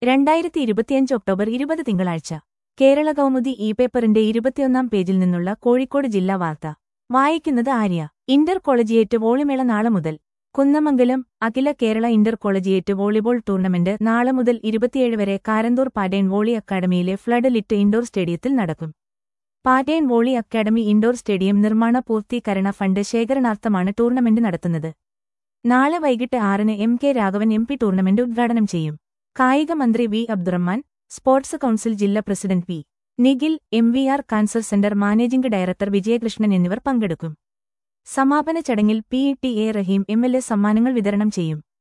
രണ്ടായിരത്തി ഇരുപത്തിയഞ്ച് ഒക്ടോബർ ഇരുപത് തിങ്കളാഴ്ച കേരള കൗമുദി ഇ പേപ്പറിന്റെ ഇരുപത്തിയൊന്നാം പേജിൽ നിന്നുള്ള കോഴിക്കോട് ജില്ലാ വാർത്ത വായിക്കുന്നത് ആര്യ ഇന്റർ കോളജിയേറ്റ് വോളിമേള നാളെ മുതൽ കുന്നമംഗലം അഖില Kerala inter collegiate volleyball tournament നാളെ മുതൽ ഇരുപത്തിയേഴ് വരെ Karanthur pattern volley academy floodlit indoor സ്റ്റേഡിയത്തിൽ നടക്കും pattern volley academy indoor stadium നിർമ്മാണ പൂർത്തീകരണ ഫണ്ട് ശേഖരണാർത്ഥമാണ് ടൂർണമെന്റ് നടത്തുന്നത് നാളെ വൈകിട്ട് ആറിന് M K Raghavan M P tournament ഉദ്ഘാടനം ചെയ്യും കായിക മന്ത്രി വി അബ്ദുറഹ്മാൻ സ്പോർട്സ് കൌൺസിൽ ജില്ലാ president P Nikhil M V R cancer centre managing director Vijayakrishnan എന്നിവർ പങ്കെടുക്കും സമാപന ചടങ്ങിൽ P T A Rahim M L A സമ്മാനങ്ങൾ വിതരണം ചെയ്യും